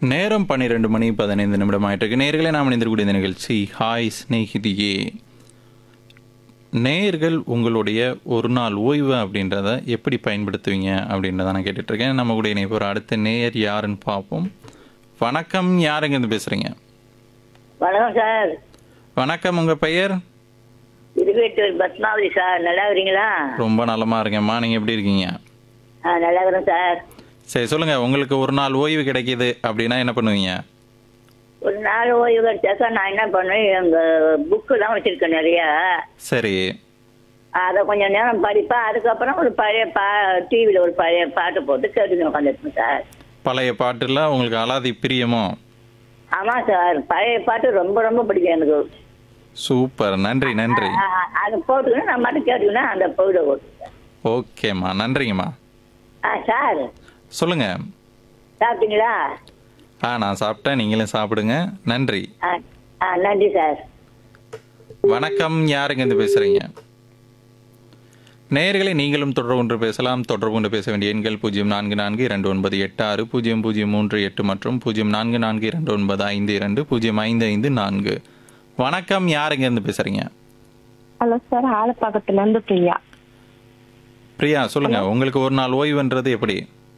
நேரம் பன்னிரெண்டு மணி பதினைந்து நிமிடம் ஆயிட்டிருக்கு நேர்களே நாம் இணைந்திருக்கக்கூடிய இந்த நிகழ்ச்சி ஹாய் ஸ்நேகிதியே நேயர்கள் உங்களுடைய ஒரு நாள் ஓய்வு அப்படின்றத எப்படி பயன்படுத்துவீங்க அப்படின்றத நான் கேட்டுட்டு இருக்கேன் நம்ம கூட இணைப்பு அடுத்த நேயர் யாருன்னு பார்ப்போம் வணக்கம் யாருங்க இருந்து பேசுறீங்க வணக்கம் சார் வணக்கம் உங்க பெயர் இருவேட்டூர் பத்மாவதி சார் நல்லா இருக்கிறீங்களா ரொம்ப நலமா இருக்கேன்மா நீங்க எப்படி இருக்கீங்க ஆ நல்லா இருக்கிறேன் சார் சரி சொல்லுங்க உங்களுக்கு ஒரு நாள் ஓய்வு கிடைக்குது அப்படின்னா என்ன பண்ணுவீங்க ஒரு நாள் ஓய்வு கிடைச்சாக்கா நான் என்ன பண்ணுவேன் எங்கள் புக்குலாம் வச்சுருக்கேன் நிறையா சரி அதை கொஞ்சம் நேரம் படிப்பேன் அதுக்கப்புறம் ஒரு பழைய பா டிவியில் ஒரு பழைய பாட்டு போட்டு கேட்டுன்னு உட்காந்துருப்பேன் சார் பழைய பாட்டுல உங்களுக்கு அலாதி பிரியமோ ஆமாம் சார் பழைய பாட்டு ரொம்ப ரொம்ப பிடிக்கும் எனக்கு சூப்பர் நன்றி நன்றி ஆ, அதை போட்டுக்கணும் நான் மட்டும் கேட்டுக்கணும் அந்த பொழுத ஓட்டு ஓகேம்மா நன்றிங்கம்மா ஆ சார் சொல்லுங்க சாப்பிட்டீங்களா ஆ நான் சாப்பிட்டேன் நீங்களும் சாப்பிடுங்க நன்றி ஆ ஆ நன்றி சார் வணக்கம் யாருங்க இருந்து பேசுறீங்க நேயர்களை நீங்களும் தொடர்பு கொண்டு பேசலாம் தொடர்பு கொண்டு பேச வேண்டிய எண்கள் பூஜ்ஜியம் நான்கு நான்கு இரண்டு ஒன்பது எட்டு ஆறு பூஜ்ஜியம் பூஜ்ஜியம் மூன்று எட்டு மற்றும் பூஜ்ஜியம் நான்கு நான்கு இரண்டு ஒன்பது ஐந்து இரண்டு பூஜ்ஜியம் ஐந்து ஐந்து நான்கு வணக்கம் யாருங்க இருந்து பேசுறீங்க ஹலோ சார் ஆலப்பாக்கத்துல இருந்து பிரியா பிரியா சொல்லுங்க உங்களுக்கு ஒரு நாள் ஓய்வுன்றது எப்படி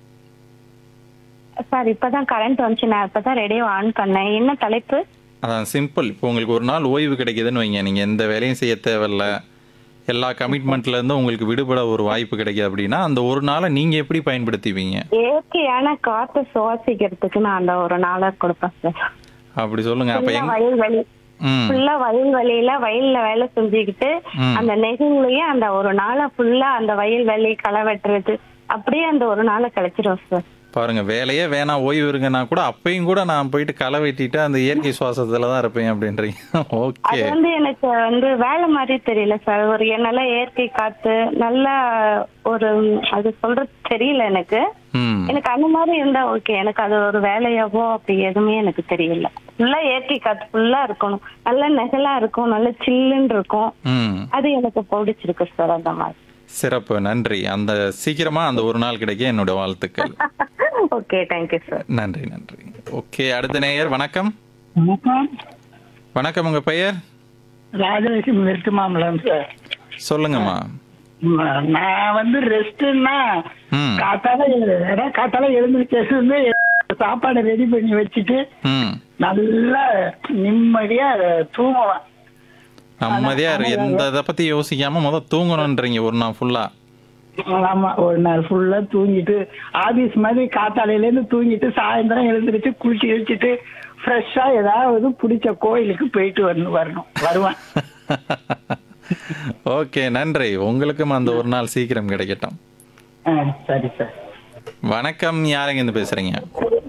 சார் இப்பதான் கரண்ட் வந்துச்சு நான் இப்பதான் ரேடியோ ஆன் பண்ணேன் என்ன தலைப்பு அதான் சிம்பிள் இப்போ உங்களுக்கு ஒரு நாள் ஓய்வு கிடைக்குதுன்னு வைங்க நீங்க எந்த வேலையும் செய்ய தேவையில்ல எல்லா கமிட்மெண்ட்ல இருந்தும் உங்களுக்கு விடுபட ஒரு வாய்ப்பு கிடைக்குது அப்படின்னா அந்த ஒரு நாளை நீங்க எப்படி பயன்படுத்திப்பீங்க இயற்கையான காத்து சுவாசிக்கிறதுக்கு நான் அந்த ஒரு நாளை கொடுப்பேன் சார் அப்படி சொல்லுங்க அப்ப ஃபுல்லா எங்க வயல்வெளி ம் ஃபுல்லா வயல்வெளியில வயல்ல வேலை செஞ்சுக்கிட்டு ம். அந்த நெகிழ்லயே அந்த ஒரு நாளை ஃபுல்லா அந்த வயல்வெளி களை வெட்டுறது அப்படியே அந்த ஒரு நாளை கழிச்சிரும் சார் பாருங்க வேலையே வேணாம் ஓய்வு இருங்கன்னா கூட அப்பயும் கூட நான் போயிட்டு களை வெட்டிட்டு அந்த இயற்கை சுவாசத்துல தான் இருப்பேன் அப்படின்றீங்க ஓகே அது வந்து எனக்கு வந்து வேலை மாதிரி தெரியல சார் ஒரு நல்ல இயற்கை காத்து நல்ல ஒரு அது சொல்றது தெரியல எனக்கு ம் எனக்கு அந்த மாதிரி இருந்தா ஓகே எனக்கு அது ஒரு வேலையாவோ அப்படி எதுவுமே எனக்கு தெரியல ஃபுல்லா இயற்கை காத்து ஃபுல்லா இருக்கணும் நல்ல நெகலா இருக்கும் நல்ல சில்லுன்னு இருக்கும் ம் அது எனக்கு பிடிச்சிருக்கு சார் அந்த மாதிரி சிறப்பு நன்றி அந்த சீக்கிரமா அந்த ஒரு நாள் கிடைக்க என்னோட வாழ்த்துக்கள் ஓகே தேங்க்யூ சார் நன்றி நன்றி ஓகே அடுத்த நேயர் வணக்கம் வணக்கம் வணக்கம் உங்க பெயர் ராஜலட்சுமி வெட்டு மாம்பழம் சார் சொல்லுங்கம்மா ம், நான் வந்து ரெஸ்ட்னா ம் காத்தால அதான் காத்தால எழுந்திரிச்சு சாப்பாடை ரெடி பண்ணி வச்சுட்டு ம் நல்லா நிம்மதியா தூங்குவேன் நிம்மதியா இரு. எந்த இதை பத்தி யோசிக்காம முத தூங்கணும்ன்றீங்க ஒரு நாள் ஃபுல்லா ஆமா ஒரு நாள் ஃபுல்லா தூங்கிட்டு ஆபீஸ் மாதிரி காத்தாலையில இருந்து தூங்கிட்டு சாயந்தரம் எழுந்திரிச்சு குளிச்சு வச்சுட்டு ஃப்ரெஷ்ஷா ஏதாவது பிடிச்ச கோயிலுக்கு போயிட்டு வரணும் வரணும் வருவேன் ஓகே நன்றி உங்களுக்கும் அந்த ஒரு நாள் சீக்கிரம் கிடைக்கட்டும் ஆ, சரி சார் வணக்கம் யாருங்க இருந்து பேசுறீங்க